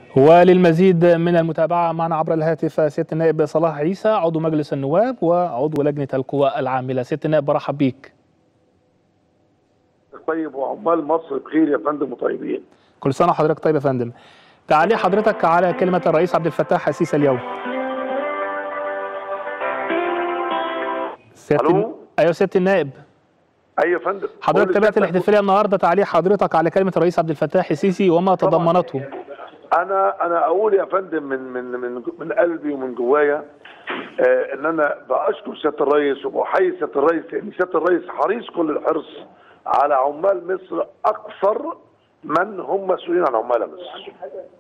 وللمزيد من المتابعة معنا عبر الهاتف سيادة النائب صلاح عيسى عضو مجلس النواب وعضو لجنة القوى العاملة سيادة النائب برحب بيك طيب وعمال مصر بخير يا فندم وطيبين كل سنة وحضرتك طيب يا فندم تعليق حضرتك على كلمة الرئيس عبد الفتاح السيسي اليوم سيادة ألو؟ أيوة سيادة النائب ايوه يا فندم حضرتك قول تابعت لي الاحتفالية النهاردة تعليق حضرتك على كلمة الرئيس عبد الفتاح السيسي وما تضمنته انا انا اقول يا فندم من من من من قلبي ومن جوايا آه ان انا بشكر سياده الرئيس وبحيي سياده الرئيس لان سياده الرئيس حريص كل الحرص على عمال مصر اكثر من هم مسؤولين عن عمال مصر.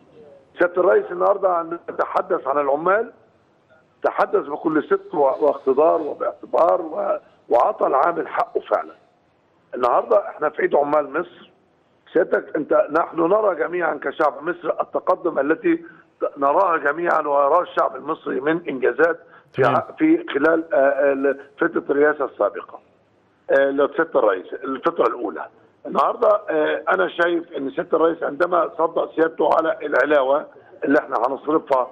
سياده الرئيس النهارده عندما تحدث عن العمال تحدث بكل صدق واقتدار وباعتبار و- وعطى العامل حقه فعلا. النهارده احنا في عيد عمال مصر سيادتك انت نحن نرى جميعا كشعب مصر التقدم التي نراها جميعا ويراه الشعب المصري من انجازات في تمام. ع- في خلال آه، آه، فتره الرئاسه السابقه. آه، لسياده الرئيس الفتره الاولى. النهارده آه، انا شايف ان سياده الرئيس عندما صدق سيادته على العلاوه اللي احنا هنصرفها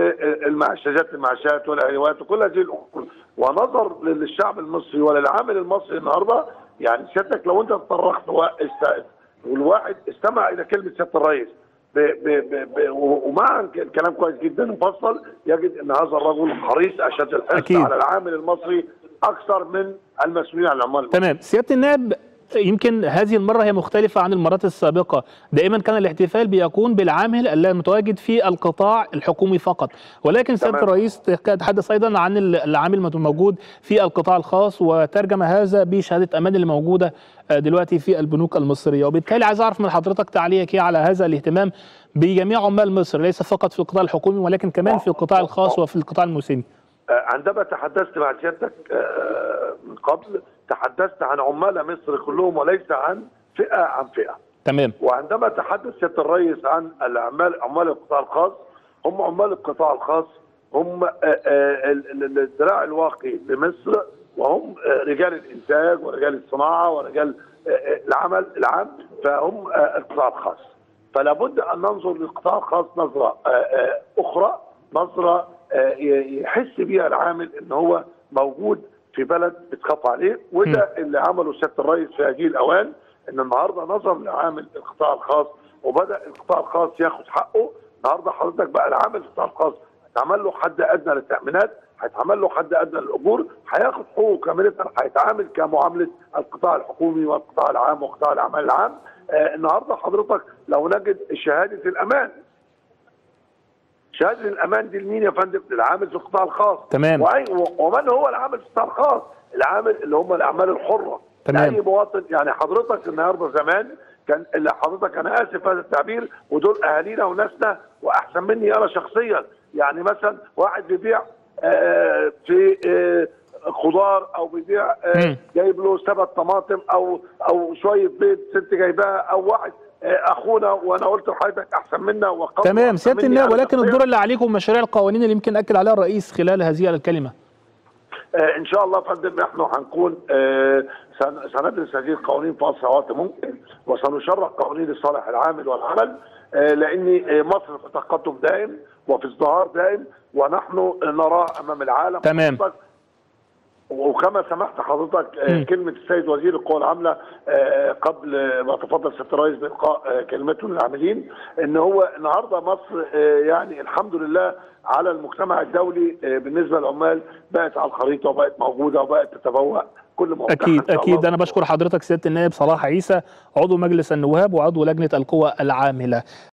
والمعاشات المعاشات والعلاوات وكل هذه الامور ونظر للشعب المصري وللعامل المصري النهارده يعني سيادتك لو انت تطرقت واست- والواحد استمع الى كلمه سياده الرئيس ب ب ب ب ومع الكلام كويس جدا ومفصل يجد ان هذا الرجل حريص اشد الحرص أكيد. على العامل المصري اكثر من المسؤولين عن العمال المصريين. تمام سيادة النائب يمكن هذه المرة هي مختلفة عن المرات السابقة دائما كان الاحتفال بيكون بالعامل المتواجد في القطاع الحكومي فقط ولكن سيادة تمام. الرئيس تحدث أيضا عن العامل الموجود في القطاع الخاص وترجم هذا بشهادة أمان اللي موجودة آه، دلوقتي في البنوك المصرية وبالتالي عايز أعرف من حضرتك تعليقك إيه على هذا الاهتمام بجميع عمال مصر ليس فقط في القطاع الحكومي ولكن كمان في القطاع الخاص وفي القطاع المسني آه، عندما تحدثت مع سيادتك آه، من قبل تحدثت عن عمال مصر كلهم وليس عن فئه عن فئه. تمام وعندما تحدث سياده الرئيس عن العمال عمال القطاع الخاص هم عمال القطاع الخاص هم آه، آه، ال- ال- الذراع الواقي لمصر وهم آه، رجال الانتاج ورجال الصناعه ورجال آه، آه، العمل العام فهم آه، القطاع الخاص فلا بد ان ننظر للقطاع الخاص نظره آه، آه، اخرى نظره آه، ي- يحس بها العامل ان هو موجود في بلد بتخاف عليه وده اللي عمله سياده الرئيس في هذه الاوان ان النهارده نظر لعامل القطاع الخاص وبدا القطاع الخاص ياخد حقه النهارده حضرتك بقى العامل القطاع الخاص هيتعمل له حد ادنى للتامينات هيتعمل له حد ادنى للاجور هياخد حقوقه كامله هيتعامل كمعامله القطاع الحكومي والقطاع العام وقطاع الاعمال العام آه النهارده حضرتك لو نجد شهاده الامان شهاده الامان دي لمين يا فندم؟ للعامل في القطاع الخاص تمام. وأي- ومن هو العامل في القطاع الخاص؟ العامل اللي هم الاعمال الحره تمام. اي مواطن يعني حضرتك النهارده زمان كان اللي حضرتك انا اسف هذا التعبير ودول اهالينا وناسنا واحسن مني انا شخصيا يعني مثلا واحد بيبيع آه، في آه، خضار او بيبيع آه، مم. جايب له سبت طماطم او او شويه بيض ست جايباها او واحد آه، اخونا وانا قلت لحضرتك احسن منا وقبل تمام أحسن سيادة مني النائب أنا ولكن شخصياً. الدور اللي عليكم مشاريع القوانين اللي يمكن أكد عليها الرئيس خلال هذه الكلمة آه، ان شاء الله يا فندم نحن هنكون آه، سن- سندرس هذه القوانين في اسرع وقت ممكن وسنشرع قوانين لصالح العامل والعمل آه، لان آه، مصر في تقدم دائم وفي ازدهار دائم ونحن نراه امام العالم تمام. حضرتك وكما سمحت حضرتك آه، مم. كلمه السيد وزير القوى العامله آه، قبل ما تفضل سياده الرئيس بالقاء آه، كلمته للعاملين ان هو النهارده مصر آه، يعني الحمد لله على المجتمع الدولي آه، بالنسبه للعمال بقت على الخريطه وبقت موجوده وبقت تتبوأ كل موقعها أكيد إن شاء أكيد الله. أنا بشكر حضرتك سيادة النائب صلاح عيسى عضو مجلس النواب وعضو لجنة القوى العاملة